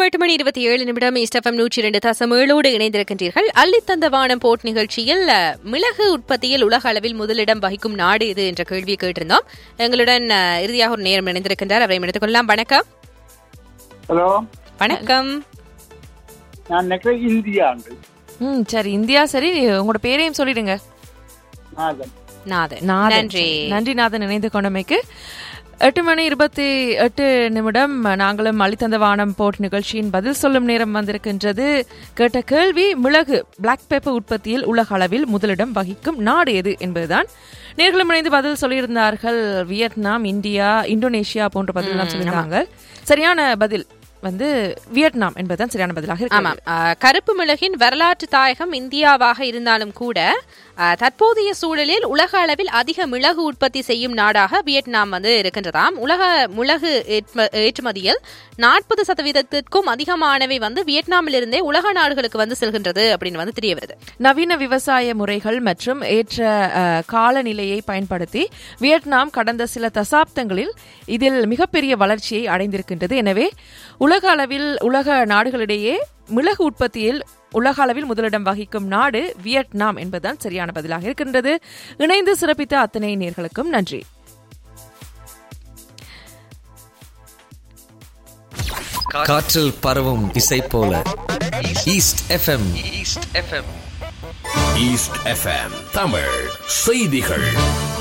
நேரம் எட்டு மணி இருபத்தி ஏழு நிமிடம் இஸ்டஃபம் நூற்றி இரண்டு தசம் ஏழோடு இணைந்திருக்கின்றீர்கள் அள்ளித்தந்த வானம் போட் நிகழ்ச்சியில் அஹ், மிளகு உற்பத்தியில் உலக அளவில் முதலிடம் வகிக்கும் நாடு இது என்ற கேள்வியை கேட்டிருந்தோம் எங்களுடன் அஹ், இறுதியாக ஒரு நேரம் இணைந்திருக்கின்றார் அவரை எடுத்துக் கொள்ளலாம் வணக்கம் ஹலோ வணக்கம் நான் நினைக்கிறேன் இந்தியாண்டு ம் சரி இந்தியா சரி உங்களோட பேரையும் சொல்லிடுங்க நாதன் நாதன் நாதன் நன்றி நன்றி நாதன் இணைந்து கொண்டமைக்கு எட்டு மணி இருபத்தி எட்டு நிமிடம் நாங்களும் அளித்தந்த வானம் போட் நிகழ்ச்சியின் பதில் சொல்லும் நேரம் வந்திருக்கின்றது கேட்ட கேள்வி மிளகு பிளாக் பேப்பர் உற்பத்தியில் உலக அளவில் முதலிடம் வகிக்கும் நாடு எது என்பதுதான் நேர்களும் இணைந்து பதில் சொல்லியிருந்தார்கள் வியட்நாம் இந்தியா இந்தோனேஷியா போன்ற பதிலெல்லாம் சொல்லியிருந்தாங்க சரியான பதில் வந்து வியட்நாம் என்பதுதான் சரியான பதிலாக இருக்கு ஆமாம் அஹ், கருப்பு மிளகின் வரலாற்று தாயகம் இந்தியாவாக இருந்தாலும் கூட அஹ், தற்போதைய சூழலில் உலக அளவில் அதிக மிளகு உற்பத்தி செய்யும் நாடாக வியட்நாம் வந்து இருக்கின்றதாம் உலக மிளகு ஏற்ம- ஏற்றுமதியில் நாற்பது சதவீதத்திற்கும் அதிகமானவை வந்து வியட்நாமிலிருந்தே உலக நாடுகளுக்கு வந்து செல்கின்றது அப்படின்னு வந்து தெரிய வருது நவீன விவசாய முறைகள் மற்றும் ஏற்ற அஹ், காலநிலையை பயன்படுத்தி வியட்நாம் கடந்த சில தசாப்தங்களில் இதில் மிகப்பெரிய வளர்ச்சியை அடைந்திருக்கின்றது எனவே உலக அளவில் உலக நாடுகளிடையே மிளகு உற்பத்தியில் உலக அளவில் முதலிடம் வகிக்கும் நாடு வியட்நாம் என்பதுதான் சரியான பதிலாக இருக்கின்றது இணைந்து சிறப்பித்த அத்தனை நேர்களுக்கும் நன்றி காற்றில் பரவும் இசை போல East FM East FM East FM Tamil செய்திகள்